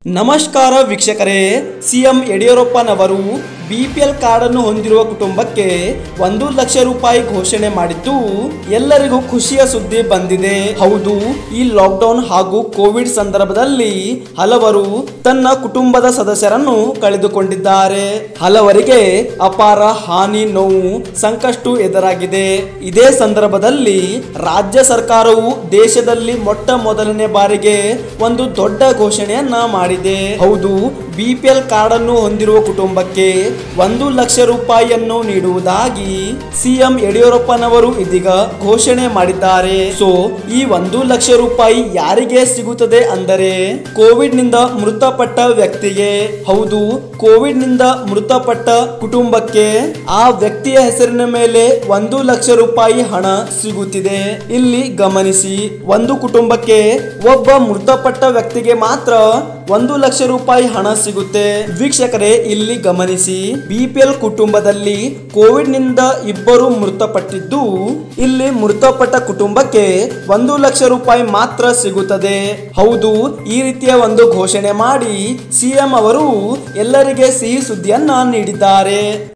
ನಮಸ್ಕಾರ ವೀಕ್ಷಕರೇ ಸಿಎಂ ಯಡಿಯೂರಪ್ಪನವರು ಬಿಪಿಎಲ್ ಕಾರ್ಡ್ ಅನ್ನು ಹೊಂದಿರುವ ಕುಟುಂಬಕ್ಕೆ ಒಂದು ಲಕ್ಷ ರೂಪಾಯಿ ಘೋಷಣೆ ಮಾಡಿದ್ದು ಎಲ್ಲರಿಗೂ ಖುಷಿಯ ಸುದ್ದಿ ಬಂದಿದೆ ಹೌದು ಈ ಲಾಕ್ಡೌನ್ ಹಾಗೂ ಕೋವಿಡ್ ಸಂದರ್ಭದಲ್ಲಿ ಹಲವರು ತನ್ನ ಕುಟುಂಬದ ಸದಸ್ಯರನ್ನು ಕಳೆದುಕೊಂಡಿದ್ದಾರೆ ಹಲವರಿಗೆ ಅಪಾರ ಹಾನಿ ನೋವು ಸಂಕಷ್ಟ ಎದುರಾಗಿದೆ ಇದೇ ಸಂದರ್ಭದಲ್ಲಿ ರಾಜ್ಯ ಸರ್ಕಾರವು ದೇಶದಲ್ಲಿ ಮೊಟ್ಟ ಮೊದಲನೇ ಬಾರಿಗೆ ಒಂದು ದೊಡ್ಡ ಘೋಷಣೆಯನ್ನ ಮಾಡಿದೆ ಹೌದು ಬಿಪಿಎಲ್ ಕಾರ್ಡ್ ಅನ್ನು ಹೊಂದಿರುವ ಕುಟುಂಬಕ್ಕೆ ಒಂದು ಲಕ್ಷ ರೂಪಾಯಿಯನ್ನು ನೀಡುವುದಾಗಿ ಸಿಎಂ ಯಡಿಯೂರಪ್ಪನವರು ಇದೀಗ ಘೋಷಣೆ ಮಾಡಿದ್ದಾರೆ ಸೊ ಈ ಒಂದು ಲಕ್ಷ ರೂಪಾಯಿ ಯಾರಿಗೆ ಸಿಗುತ್ತದೆ ಅಂದರೆ ಕೋವಿಡ್ ನಿಂದ ಮೃತಪಟ್ಟ ವ್ಯಕ್ತಿಗೆ ಹೌದು ಕೋವಿಡ್ ನಿಂದ ಮೃತಪಟ್ಟ ಕುಟುಂಬಕ್ಕೆ ಆ ವ್ಯಕ್ತಿಯ ಹೆಸರಿನ ಮೇಲೆ ಒಂದು ಲಕ್ಷ ರೂಪಾಯಿ ಹಣ ಸಿಗುತ್ತಿದೆ ಇಲ್ಲಿ ಗಮನಿಸಿ ಒಂದು ಕುಟುಂಬಕ್ಕೆ ಒಬ್ಬ ಮೃತಪಟ್ಟ ವ್ಯಕ್ತಿಗೆ ಮಾತ್ರ ಒಂದು ಲಕ್ಷ ರೂಪಾಯಿ ಹಣ ಸಿಗುತ್ತೆ ವೀಕ್ಷಕರೇ ಇಲ್ಲಿ ಗಮನಿಸಿ ಬಿಪಿಎಲ್ ಕುಟುಂಬದಲ್ಲಿ ಕೋವಿಡ್ ನಿಂದ ಇಬ್ಬರು ಮೃತಪಟ್ಟಿದ್ದು ಇಲ್ಲಿ ಮೃತಪಟ್ಟ ಕುಟುಂಬಕ್ಕೆ ಒಂದು ಲಕ್ಷ ರೂಪಾಯಿ ಮಾತ್ರ ಸಿಗುತ್ತದೆ ಹೌದು ಈ ರೀತಿಯ ಒಂದು ಘೋಷಣೆ ಮಾಡಿ ಸಿಎಂ ಅವರು ಎಲ್ಲರಿಗೆ ಸಿಹಿ ಸುದ್ದಿಯನ್ನ ನೀಡಿದ್ದಾರೆ